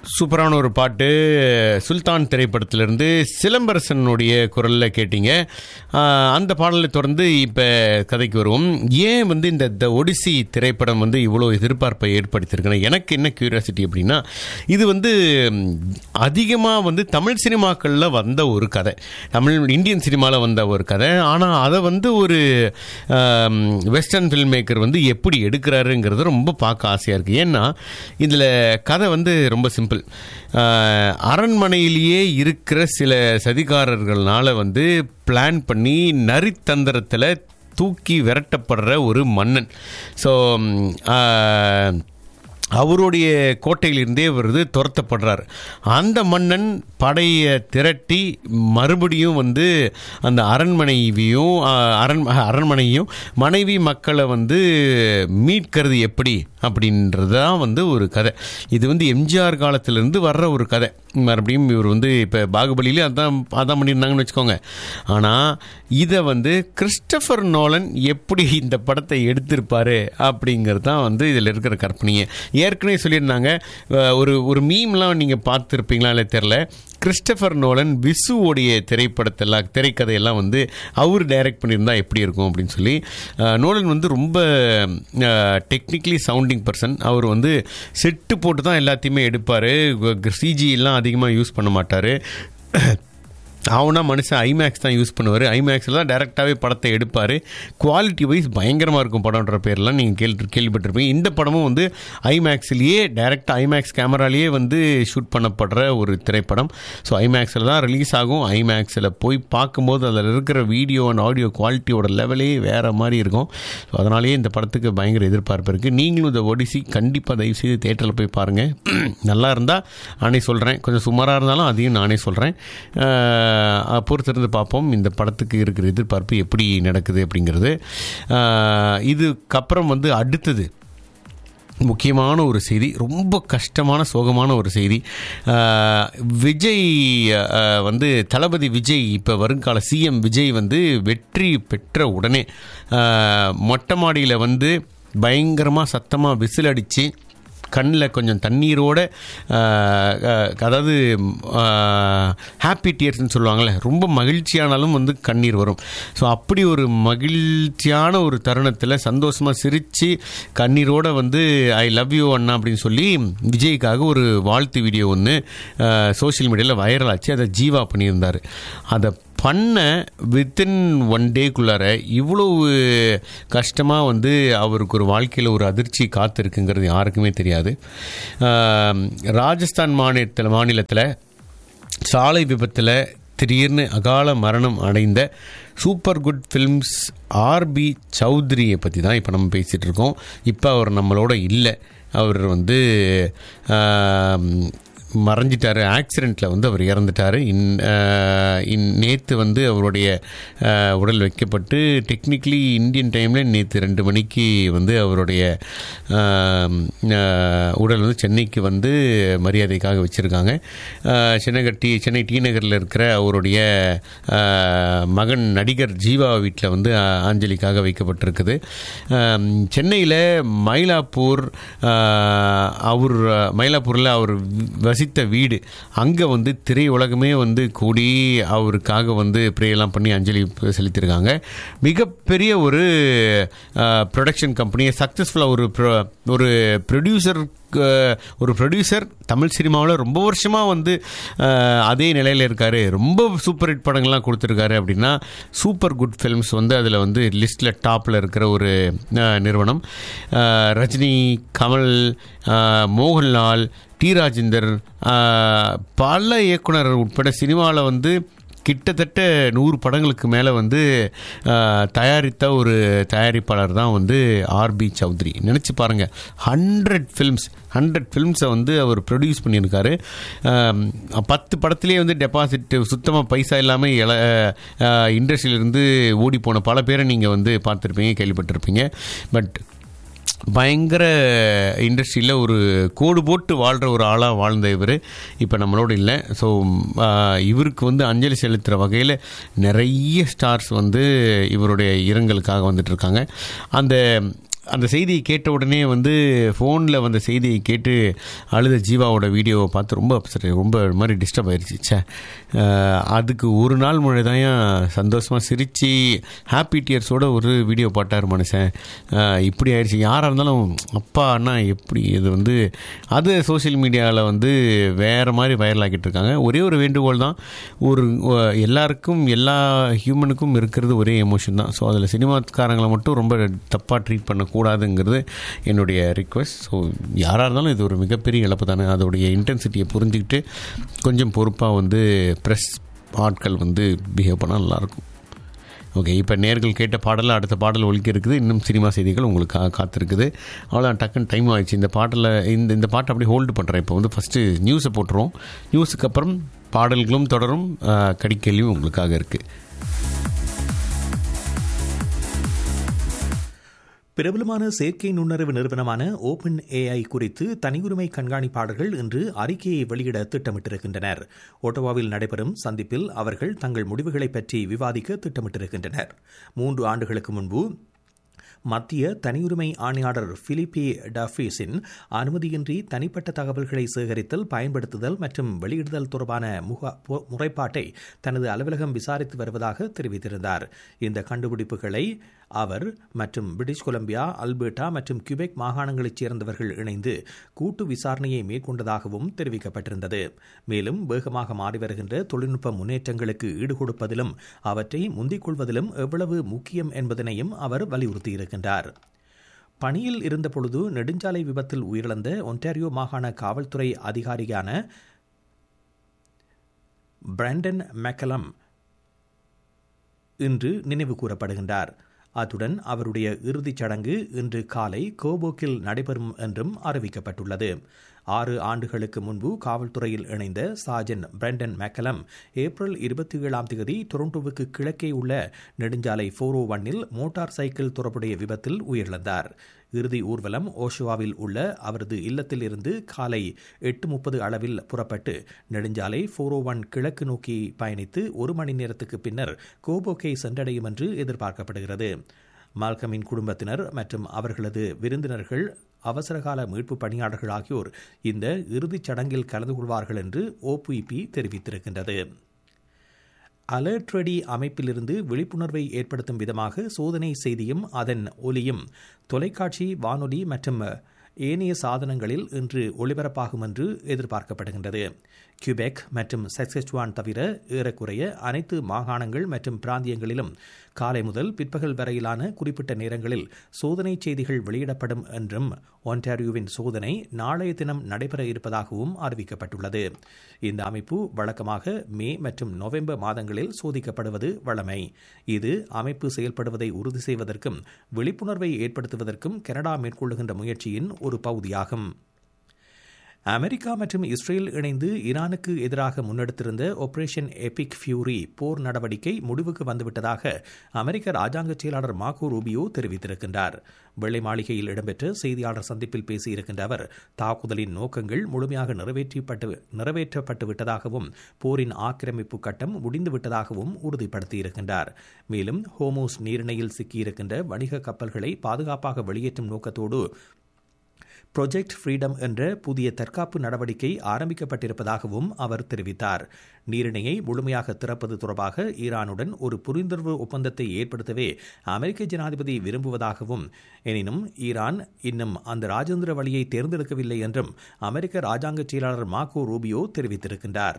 சூப்பரான ஒரு பாட்டு சுல்தான் திரைப்படத்திலிருந்து சிலம்பரசனுடைய குரலில் கேட்டீங்க ஆஹ் அந்த பாடலை தொடர்ந்து இப்போ கதைக்கு வருவோம் ஏன் வந்து இந்த த ஒடிசி திரைப்படம் வந்து இவ்வளோ எதிர்பார்ப்பை ஏற்படுத்தியிருக்குன்னா எனக்கு என்ன கியூரியாசிட்டி அப்படின்னா இது வந்து அதிகமாக வந்து தமிழ் சினிமாக்களில் வந்த ஒரு கதை தமிழ் இந்தியன் சினிமாவில் வந்த ஒரு கதை ஆனால் அதை வந்து ஒரு வெஸ்டர்ன் ஃபில்ம் மேக்கர் வந்து எப்படி எடுக்கிறாருங்கிறது ரொம்ப பார்க்க ஆசையாக இருக்குது ஏன்னா இதில் கதை வந்து ரொம்ப சிம்பிள் அரண்மனையிலேயே இருக்கிற சில சதிகாரர்கள்னால வந்து பிளான் பண்ணி நரித்தந்திரத்தில் தூக்கி விரட்டப்படுற ஒரு மன்னன் ஸோ அவருடைய கோட்டையிலிருந்தே வருது துரத்தப்படுறார் அந்த மன்னன் படையை திரட்டி மறுபடியும் வந்து அந்த அரண்மனைவியும் அரண் அரண்மனையும் மனைவி மக்களை வந்து மீட்கிறது எப்படி அப்படின்றது தான் வந்து ஒரு கதை இது வந்து எம்ஜிஆர் காலத்திலேருந்து வர்ற ஒரு கதை மறுபடியும் இவர் வந்து இப்போ பாகுபலியிலே அதான் அதான் பண்ணியிருந்தாங்கன்னு வச்சுக்கோங்க ஆனால் இதை வந்து கிறிஸ்டபர் நோலன் எப்படி இந்த படத்தை எடுத்திருப்பாரு அப்படிங்கிறது தான் வந்து இதில் இருக்கிற கற்பனையே ஏற்கனவே சொல்லியிருந்தாங்க ஒரு ஒரு மீம்லாம் நீங்கள் பார்த்துருப்பீங்களா இல்லை தெரில கிறிஸ்டபர் நோலன் விசுவோடைய திரைப்படத்தெல்லாம் திரைக்கதையெல்லாம் வந்து அவர் டைரக்ட் பண்ணியிருந்தா எப்படி இருக்கும் அப்படின்னு சொல்லி நோலன் வந்து ரொம்ப டெக்னிக்கலி சவுண்டிங் பர்சன் அவர் வந்து செட்டு போட்டு தான் எல்லாத்தையுமே எடுப்பார் சிஜி எல்லாம் அதிகமாக யூஸ் பண்ண மாட்டார் அவனா மனுஷன் ஐமேக்ஸ் தான் யூஸ் பண்ணுவார் ஐமேக்ஸில் தான் டேரெக்டாகவே படத்தை எடுப்பார் குவாலிட்டி வைஸ் பயங்கரமாக இருக்கும் படம்ன்ற பேர்லாம் நீங்கள் கேள்வி கேள்விப்பட்டிருப்பீங்க இந்த படமும் வந்து ஐமேக்ஸ்லேயே டேரெக்டாக ஐமேக்ஸ் கேமராலேயே வந்து ஷூட் பண்ணப்படுற ஒரு திரைப்படம் ஸோ ஐமேக்ஸில் தான் ரிலீஸ் ஆகும் ஐமேக்ஸில் போய் பார்க்கும்போது அதில் இருக்கிற வீடியோ அண்ட் ஆடியோ குவாலிட்டியோட லெவலே வேறு மாதிரி இருக்கும் ஸோ அதனாலேயே இந்த படத்துக்கு பயங்கர எதிர்பார்ப்பு இருக்குது நீங்களும் இந்த ஒடிசி கண்டிப்பாக தயவுசெய்து தேட்டரில் போய் பாருங்கள் நல்லா இருந்தால் நானே சொல்கிறேன் கொஞ்சம் சுமாராக இருந்தாலும் அதையும் நானே சொல்கிறேன் பொறுத்திருந்து பார்ப்போம் இந்த படத்துக்கு இருக்கிற எதிர்பார்ப்பு எப்படி நடக்குது அப்படிங்கிறது இதுக்கப்புறம் வந்து அடுத்தது முக்கியமான ஒரு செய்தி ரொம்ப கஷ்டமான சோகமான ஒரு செய்தி விஜய் வந்து தளபதி விஜய் இப்போ வருங்கால சிஎம் விஜய் வந்து வெற்றி பெற்ற உடனே மொட்டை மாடியில் வந்து பயங்கரமாக சத்தமாக விசில் அடித்து கண்ணில் கொஞ்சம் தண்ணீரோட அதாவது ஹாப்பி டியர்ஸ்னு சொல்லுவாங்கள்ல ரொம்ப மகிழ்ச்சியானாலும் வந்து கண்ணீர் வரும் ஸோ அப்படி ஒரு மகிழ்ச்சியான ஒரு தருணத்தில் சந்தோஷமாக சிரித்து கண்ணீரோட வந்து ஐ லவ் யூ அண்ணா அப்படின்னு சொல்லி விஜய்க்காக ஒரு வாழ்த்து வீடியோ ஒன்று சோஷியல் மீடியாவில் வைரல் ஆச்சு அதை ஜீவா பண்ணியிருந்தார் அதை பண்ண வித்தின் ஒன் டேக்குள்ளார இவ்வளவு கஷ்டமாக வந்து அவருக்கு ஒரு வாழ்க்கையில் ஒரு அதிர்ச்சி காத்திருக்குங்கிறது யாருக்குமே தெரியாது ராஜஸ்தான் மாநிலத்தில் மாநிலத்தில் சாலை விபத்தில் திடீர்னு அகால மரணம் அடைந்த சூப்பர் குட் ஃபில்ம்ஸ் ஆர்பி சௌத்ரியை பற்றி தான் இப்போ நம்ம பேசிகிட்டு இருக்கோம் இப்போ அவர் நம்மளோட இல்லை அவர் வந்து மறைஞ்சிட்டார் ஆக்சிடெண்ட்டில் வந்து அவர் இறந்துட்டார் இன் இன் நேற்று வந்து அவருடைய உடல் வைக்கப்பட்டு டெக்னிக்கலி இந்தியன் டைமில் நேற்று ரெண்டு மணிக்கு வந்து அவருடைய உடல் வந்து சென்னைக்கு வந்து மரியாதைக்காக வச்சுருக்காங்க சென்னை டி சென்னை டி நகரில் இருக்கிற அவருடைய மகன் நடிகர் ஜீவா வீட்டில் வந்து அஞ்சலிக்காக வைக்கப்பட்டிருக்குது சென்னையில் மயிலாப்பூர் அவர் மயிலாப்பூரில் அவர் வசித்த வீடு அங்கே வந்து திரையுலகமே வந்து கூடி அவருக்காக வந்து ப்ரேயெல்லாம் பண்ணி அஞ்சலி செலுத்தியிருக்காங்க மிகப்பெரிய ஒரு ப்ரொடக்ஷன் கம்பெனியை சக்ஸஸ்ஃபுல்லாக ஒரு ஒரு ப்ரொடியூசர் ஒரு ப்ரொடியூசர் தமிழ் சினிமாவில் ரொம்ப வருஷமாக வந்து அதே நிலையில் இருக்கார் ரொம்ப சூப்பர் ஹிட் படங்கள்லாம் கொடுத்துருக்காரு அப்படின்னா சூப்பர் குட் ஃபில்ம்ஸ் வந்து அதில் வந்து லிஸ்ட்டில் டாப்பில் இருக்கிற ஒரு நிறுவனம் ரஜினி கமல் மோகன்லால் டி ராஜேந்தர் பல இயக்குனர் உட்பட சினிமாவில் வந்து கிட்டத்தட்ட நூறு படங்களுக்கு மேலே வந்து தயாரித்த ஒரு தயாரிப்பாளர் தான் வந்து ஆர்பி சௌத்ரி நினச்சி பாருங்கள் ஹண்ட்ரட் ஃபில்ம்ஸ் ஹண்ட்ரட் ஃபில்ம்ஸை வந்து அவர் ப்ரொடியூஸ் பண்ணியிருக்காரு பத்து படத்துலேயே வந்து டெபாசிட் சுத்தமாக பைசா இல்லாமல் இல இண்டஸ்ட்ரியிலேருந்து ஓடி போன பல பேரை நீங்கள் வந்து பார்த்துருப்பீங்க கேள்விப்பட்டிருப்பீங்க பட் பயங்கர இண்டஸ்ட்ரியில் ஒரு கோடு போட்டு வாழ்கிற ஒரு ஆளாக வாழ்ந்த இவர் இப்போ நம்மளோட இல்லை ஸோ இவருக்கு வந்து அஞ்சலி செலுத்துகிற வகையில் நிறைய ஸ்டார்ஸ் வந்து இவருடைய இரங்கலுக்காக வந்துட்டுருக்காங்க அந்த அந்த செய்தியை கேட்ட உடனே வந்து ஃபோனில் வந்த செய்தியை கேட்டு அழுத ஜீவாவோட வீடியோவை பார்த்து ரொம்ப upset, ரொம்ப ஒரு மாதிரி டிஸ்டர்ப் ஆயிடுச்சு ச்சே அஹ், அதுக்கு ஒரு நாள் முறை தான் சந்தோஷமாக சிரித்து ஹாப்பி டியர்ஸோட ஒரு வீடியோ போட்டார் மனுஷன் அஹ், இப்படி ஆயிடுச்சு யாராக இருந்தாலும் அப்பா அண்ணா எப்படி இது வந்து அது சோஷியல் மீடியாவில் வந்து வேறு மாதிரி வைரல் ஆக்கிட்டு இருக்காங்க ஒரே ஒரு வேண்டுகோள் தான் ஒரு ஒ- எல்லாருக்கும் எல்லா ஹியூமனுக்கும் இருக்கிறது ஒரே எமோஷன் தான் ஸோ அதில் சினிமாக்காரங்களை மட்டும் ரொம்ப தப்பாக ட்ரீட் பண்ணக்கூடாதுங்கிறது என்னுடைய ரிக்வெஸ்ட் ஸோ யாராக இருந்தாலும் இது ஒரு மிகப்பெரிய இழப்பு தானே அதோடைய இன்டென்சிட்டியை புரிஞ்சுக்கிட்டு கொஞ்சம் பொறுப்பாக வந்து ப்ரெஸ் ஆட்கள் வந்து பிஹேவ் பண்ணால் நல்லாயிருக்கும் ஓகே இப்போ நேர்கள் கேட்ட பாடலில் அடுத்த பாடல் ஒழிக்க இருக்குது இன்னும் சினிமா செய்திகள் உங்களுக்கு கா காத்திருக்குது அவ்வளோதான் டக்குன்னு டைம் ஆயிடுச்சு இந்த பாட்டில் இந்த இந்த பாட்டை அப்படியே ஹோல்டு பண்ணுறேன் இப்போ வந்து ஃபஸ்ட்டு நியூஸை போட்டுருவோம் நியூஸுக்கு அப்புறம் பாடல்களும் தொடரும் ஆஹ், கடிக்கேள்வியும் உங்களுக்காக இருக்குது பிரபலமான செயற்கை நுண்ணறிவு நிறுவனமான ஓபன் ஏஐ குறித்து தனியுரிமை கண்காணிப்பாளர்கள் இன்று அறிக்கையை வெளியிட திட்டமிட்டிருக்கின்றனர் ஒட்டோவாவில் நடைபெறும் சந்திப்பில் அவர்கள் தங்கள் முடிவுகளை பற்றி விவாதிக்க திட்டமிட்டிருக்கின்றனர் மூன்று ஆண்டுகளுக்கு முன்பு மத்திய தனியுரிமை ஆணையாளர் பிலிப்பி டஃபீஸின் அனுமதியின்றி தனிப்பட்ட தகவல்களை சேகரித்தல் பயன்படுத்துதல் மற்றும் வெளியிடுதல் தொடர்பான முக பொ- முறைப்பாட்டை தனது அலுவலகம் விசாரித்து வருவதாக தெரிவித்திருந்தார் இந்த கண்டுபிடிப்புகளை அவர் மற்றும் பிரிட்டிஷ் கொலம்பியா அல்பர்டா மற்றும் கியூபெக் மாகாணங்களைச் சேர்ந்தவர்கள் இணைந்து கூட்டு விசாரணையை மேற்கொண்டதாகவும் தெரிவிக்கப்பட்டிருந்தது மேலும் வேகமாக மாறி வருகின்ற தொழில்நுட்ப முன்னேற்றங்களுக்கு ஈடுகொடுப்பதிலும் அவற்றை முந்திக் கொள்வதிலும் எவ்வளவு முக்கியம் என்பதனையும் அவர் வலியுறுத்தியிருக்கின்றார் பணியில் இருந்தபொழுது நெடுஞ்சாலை விபத்தில் உயிரிழந்த ஒன்டாரியோ மாகாண காவல்துறை அதிகாரியான பிராண்டன் மெக்கலம் இன்று நினைவு கூறப்படுகின்றார் அத்துடன் அவருடைய இறுதிச் சடங்கு இன்று காலை கோபோக்கில் நடைபெறும் என்றும் அறிவிக்கப்பட்டுள்ளது ஆறு ஆண்டுகளுக்கு முன்பு காவல்துறையில் இணைந்த சார்ஜன் பிரண்டன் மெக்கலம் ஏப்ரல் இருபத்தி ஏழாம் தேதி டொரண்டோவுக்கு கிழக்கே உள்ள நெடுஞ்சாலை ஃபோர் ஓ ஒன்னில் மோட்டார் சைக்கிள் தொடர்புடைய விபத்தில் உயிரிழந்தார் இறுதி ஊர்வலம் ஓஷுவாவில் உள்ள அவரது இல்லத்தில் இருந்து காலை எட்டு முப்பது அளவில் புறப்பட்டு நெடுஞ்சாலை ஃபோர் ஓ ஒன் கிழக்கு நோக்கி பயணித்து ஒரு மணி நேரத்துக்கு பின்னர் கோபோக்கை சென்றடையும் என்று எதிர்பார்க்கப்படுகிறது மால்கமின் குடும்பத்தினர் மற்றும் அவர்களது விருந்தினர்கள் அவசரகால மீட்பு பணியாளர்கள் ஆகியோர் இந்த இறுதிச் சடங்கில் கலந்து கொள்வார்கள் என்று ஓபிபி தெரிவித்திருக்கின்றது அலர்ட் ரெடி அமைப்பிலிருந்து விழிப்புணர்வை ஏற்படுத்தும் விதமாக சோதனை செய்தியும் அதன் ஒலியும் தொலைக்காட்சி வானொலி மற்றும் ஏனைய சாதனங்களில் இன்று ஒளிபரப்பாகும் என்று எதிர்பார்க்கப்படுகின்றது கியூபெக் மற்றும் சஸ்கெச்சுவான் தவிர ஏறக்குறைய அனைத்து மாகாணங்கள் மற்றும் பிராந்தியங்களிலும் காலை முதல் பிற்பகல் வரையிலான குறிப்பிட்ட நேரங்களில் சோதனை செய்திகள் வெளியிடப்படும் என்றும் ஒன்டாரியோவின் சோதனை நாளைய தினம் நடைபெற இருப்பதாகவும் அறிவிக்கப்பட்டுள்ளது இந்த அமைப்பு வழக்கமாக மே மற்றும் நவம்பர் மாதங்களில் சோதிக்கப்படுவது வழமை இது அமைப்பு செயல்படுவதை உறுதி செய்வதற்கும் விழிப்புணர்வை ஏற்படுத்துவதற்கும் கனடா மேற்கொள்ளுகின்ற முயற்சியின் ஒரு பகுதியாகும் அமெரிக்கா மற்றும் இஸ்ரேல் இணைந்து ஈரானுக்கு எதிராக முன்னெடுத்திருந்த ஆபரேஷன் எபிக் ஃபியூரி போர் நடவடிக்கை முடிவுக்கு வந்துவிட்டதாக அமெரிக்க ராஜாங்க செயலாளர் மார்கோ ரூபியோ தெரிவித்திருக்கின்றார் வெள்ளை மாளிகையில் இடம்பெற்ற செய்தியாளர் சந்திப்பில் பேசியிருக்கின்ற அவர் தாக்குதலின் நோக்கங்கள் முழுமையாக நிறைவேற்றப்பட்டு நிறைவேற்றப்பட்டு விட்டதாகவும் போரின் ஆக்கிரமிப்பு கட்டம் முடிந்துவிட்டதாகவும் உறுதிப்படுத்தியிருக்கின்றார் மேலும் ஹோமோஸ் நீரிணையில் சிக்கியிருக்கின்ற வணிக கப்பல்களை பாதுகாப்பாக வெளியேற்றும் நோக்கத்தோடு ப்ரொஜெக்ட் ஃப்ரீடம் என்ற புதிய தற்காப்பு நடவடிக்கை ஆரம்பிக்கப்பட்டிருப்பதாகவும் அவர் தெரிவித்தார் நீரிணையை முழுமையாக திறப்பது தொடர்பாக ஈரானுடன் ஒரு புரிந்துணர்வு ஒப்பந்தத்தை ஏற்படுத்தவே அமெரிக்க ஜனாதிபதி விரும்புவதாகவும் எனினும் ஈரான் இன்னும் அந்த ராஜேந்திர வழியை தேர்ந்தெடுக்கவில்லை என்றும் அமெரிக்க ராஜாங்க செயலாளர் மார்கோ ரூபியோ தெரிவித்திருக்கின்றார்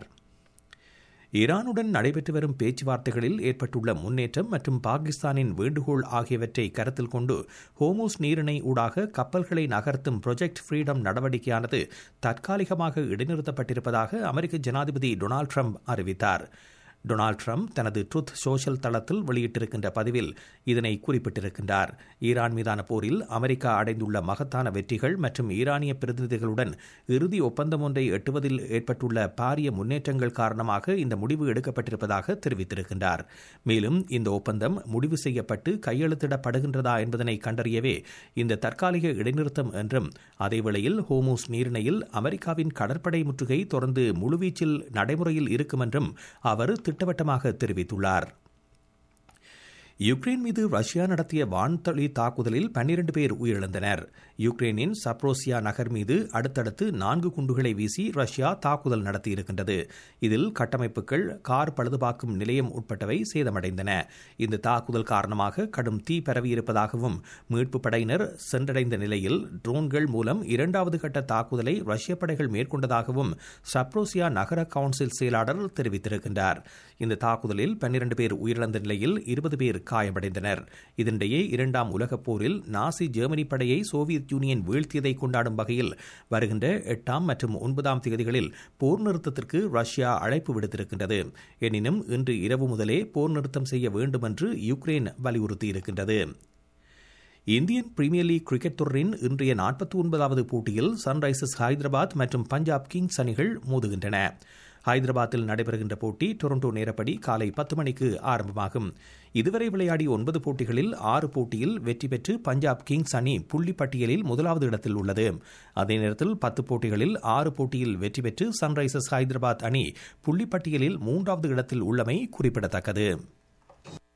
ஈரானுடன் நடைபெற்று வரும் பேச்சுவார்த்தைகளில் ஏற்பட்டுள்ள முன்னேற்றம் மற்றும் பாகிஸ்தானின் வேண்டுகோள் ஆகியவற்றை கருத்தில் கொண்டு ஹோமோஸ் நீரிணை ஊடாக கப்பல்களை நகர்த்தும் ப்ரொஜெக்ட் ஃப்ரீடம் நடவடிக்கையானது தற்காலிகமாக இடைநிறுத்தப்பட்டிருப்பதாக அமெரிக்க ஜனாதிபதி டொனால்டு ட்ரம்ப் அறிவித்தார் டொனால்டு ட்ரம்ப் தனது ட்ருத் சோஷியல் தளத்தில் வெளியிட்டிருக்கின்ற பதிவில் இதனை குறிப்பிட்டிருக்கின்றார் ஈரான் மீதான போரில் அமெரிக்கா அடைந்துள்ள மகத்தான வெற்றிகள் மற்றும் ஈரானிய பிரதிநிதிகளுடன் இறுதி ஒப்பந்தம் ஒன்றை எட்டுவதில் ஏற்பட்டுள்ள பாரிய முன்னேற்றங்கள் காரணமாக இந்த முடிவு எடுக்கப்பட்டிருப்பதாக தெரிவித்திருக்கின்றார் மேலும் இந்த ஒப்பந்தம் முடிவு செய்யப்பட்டு கையெழுத்திடப்படுகின்றதா என்பதனை கண்டறியவே இந்த தற்காலிக இடைநிறுத்தம் என்றும் அதேவேளையில் ஹோமூஸ் நீரிணையில் அமெரிக்காவின் கடற்படை முற்றுகை தொடர்ந்து முழுவீச்சில் நடைமுறையில் இருக்கும் என்றும் அவர் திட்டவட்டமாக தெரிவித்துள்ளார் யுக்ரைன் மீது ரஷ்யா நடத்திய வான்தளி தாக்குதலில் பன்னிரண்டு பேர் உயிரிழந்தனர் யுக்ரைனின் சப்ரோசியா நகர் மீது அடுத்தடுத்து நான்கு குண்டுகளை வீசி ரஷ்யா தாக்குதல் நடத்தியிருக்கின்றது இதில் கட்டமைப்புகள் கார் பழுதுபார்க்கும் நிலையம் உட்பட்டவை சேதமடைந்தன இந்த தாக்குதல் காரணமாக கடும் தீ பரவியிருப்பதாகவும் மீட்பு படையினர் சென்றடைந்த நிலையில் ட்ரோன்கள் மூலம் இரண்டாவது கட்ட தாக்குதலை ரஷ்ய படைகள் மேற்கொண்டதாகவும் சப்ரோசியா நகர கவுன்சில் செயலாளர் தெரிவித்திருக்கின்றார் இந்த தாக்குதலில் பன்னிரண்டு பேர் உயிரிழந்த நிலையில் இருபது பேர் காயமடைந்தனர் இதனிடையே இரண்டாம் உலகப் போரில் நாசி ஜெர்மனி படையை சோவியத் யூனியன் வீழ்த்தியதை கொண்டாடும் வகையில் வருகின்ற எட்டாம் மற்றும் ஒன்பதாம் தேதிகளில் போர் நிறுத்தத்திற்கு ரஷ்யா அழைப்பு விடுத்திருக்கின்றது எனினும் இன்று இரவு முதலே போர் நிறுத்தம் செய்ய வேண்டும் என்று யுக்ரைன் வலியுறுத்தியிருக்கின்றது இந்தியன் பிரீமியர் லீக் கிரிக்கெட் தொடரின் இன்றைய நாற்பத்தி ஒன்பதாவது போட்டியில் சன்ரைசர்ஸ் ஹைதராபாத் மற்றும் பஞ்சாப் கிங்ஸ் அணிகள் மோதுகின்றன ஹைதராபாத்தில் நடைபெறுகின்ற போட்டி டொரண்டோ நேரப்படி காலை பத்து மணிக்கு ஆரம்பமாகும் இதுவரை விளையாடிய ஒன்பது போட்டிகளில் ஆறு போட்டியில் வெற்றி பெற்று பஞ்சாப் கிங்ஸ் அணி புள்ளி பட்டியலில் முதலாவது இடத்தில் உள்ளது அதே நேரத்தில் பத்து போட்டிகளில் ஆறு போட்டியில் வெற்றி பெற்று சன்ரைசர்ஸ் ஹைதராபாத் அணி புள்ளி பட்டியலில் மூன்றாவது இடத்தில் உள்ளமை குறிப்பிடத்தக்கது